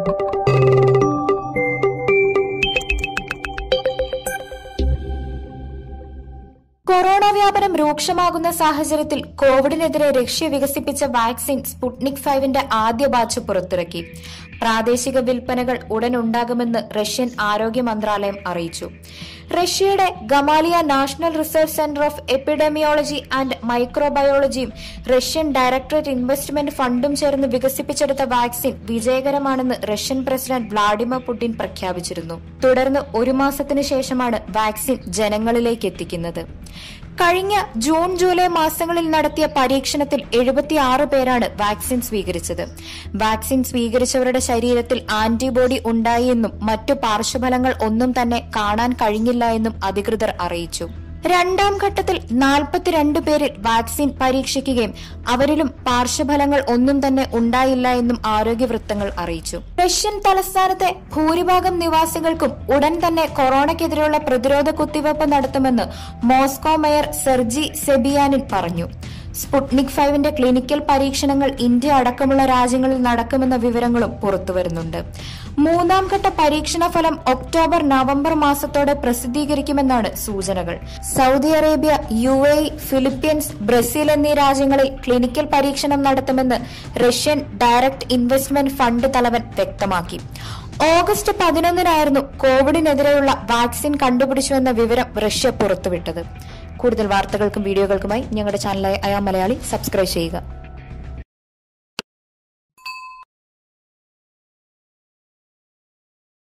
corona വ്യാപനം രൂക്ഷമാകുന്ന സാഹചര്യത്തിൽ കോവിഡിനെതിരെ റഷ്യ വികസിപ്പിച്ച വാക്സിൻ സ്പുട്നിക് ഫൈവിന്റെ ആദ്യ ബാച്ച് പുറത്തിറക്കി പ്രാദേശിക വിൽപ്പനകൾ ഉടൻ ഉണ്ടാകുമെന്ന് റഷ്യൻ ആരോഗ്യ മന്ത്രാലയം അറിയിച്ചു റഷ്യയുടെ Gamaleya national research centre of epidemiology and മൈക്രോബയോളജിയും റഷ്യൻ ഡയറക്ടറേറ്റ് ഇൻവെസ്റ്റ്മെന്റ് ഫണ്ടും ചേർന്ന് വികസിപ്പിച്ചെടുത്ത വാക്സിൻ വിജയകരമാണെന്ന് റഷ്യൻ പ്രസിഡന്റ് വ്ളാഡിമിർ പുടിൻ പ്രഖ്യാപിച്ചിരുന്നു തുടർന്ന് ഒരു മാസത്തിനു ശേഷമാണ് വാക്സിൻ ജനങ്ങളിലേക്ക് എത്തിക്കുന്നത് കഴിഞ്ഞ ജൂൺ ജൂലൈ മാസങ്ങളിൽ നടത്തിയ പരീക്ഷണത്തിൽ എഴുപത്തിയാറ് പേരാണ് വാക്സിൻ സ്വീകരിച്ചത് വാക്സിൻ സ്വീകരിച്ചവരുടെ ശരീരത്തിൽ ആന്റിബോഡി ഉണ്ടായി എന്നും മറ്റു പാർശ്വഫലങ്ങൾ ഒന്നും തന്നെ കാണാൻ കഴിഞ്ഞില്ല എന്നും അധികൃതർ അറിയിച്ചു രണ്ടാം ഘട്ടത്തിൽ നാൽപ്പത്തിരണ്ട് പേരിൽ വാക്സിൻ പരീക്ഷിക്കുകയും അവരിലും പാർശ്വഫലങ്ങൾ ഒന്നും തന്നെ ഉണ്ടായില്ല എന്നും ആരോഗ്യ വൃത്തങ്ങൾ അറിയിച്ചു റഷ്യൻ തലസ്ഥാനത്തെ ഭൂരിഭാഗം നിവാസികൾക്കും ഉടൻ തന്നെ കൊറോണയ്ക്കെതിരെയുള്ള പ്രതിരോധ കുത്തിവയ്പ് നടത്തുമെന്ന് മോസ്കോ മേയർ സെർജി സെബിയാനിൻ പറഞ്ഞു സ്പുട്നിക് ഫൈവിന്റെ ക്ലിനിക്കൽ പരീക്ഷണങ്ങൾ ഇന്ത്യ അടക്കമുള്ള രാജ്യങ്ങളിൽ നടക്കുമെന്ന വിവരങ്ങളും പുറത്തുവരുന്നുണ്ട് മൂന്നാം ഘട്ട പരീക്ഷണ ഫലം ഒക്ടോബർ നവംബർ മാസത്തോടെ പ്രസിദ്ധീകരിക്കുമെന്നാണ് സൂചനകൾ Saudi Arabia U A Philippines Brazil എന്നീ രാജ്യങ്ങളിൽ ക്ലിനിക്കൽ പരീക്ഷണം നടത്തുമെന്ന് റഷ്യൻ ഡയറക്ട് ഇൻവെസ്റ്റ്മെന്റ് ഫണ്ട് തലവൻ വ്യക്തമാക്കി ഓഗസ്റ്റ് പതിനൊന്നിനായിരുന്നു കോവിഡിനെതിരെയുള്ള വാക്സിൻ കണ്ടുപിടിച്ചുവെന്ന വിവരം റഷ്യ പുറത്തുവിട്ടത് കൂടുതൽ വാർത്തകൾക്കും വീഡിയോകൾക്കുമായി ഞങ്ങളുടെ ചാനലായ അയാ മലയാളി സബ്സ്ക്രൈബ് ചെയ്യുക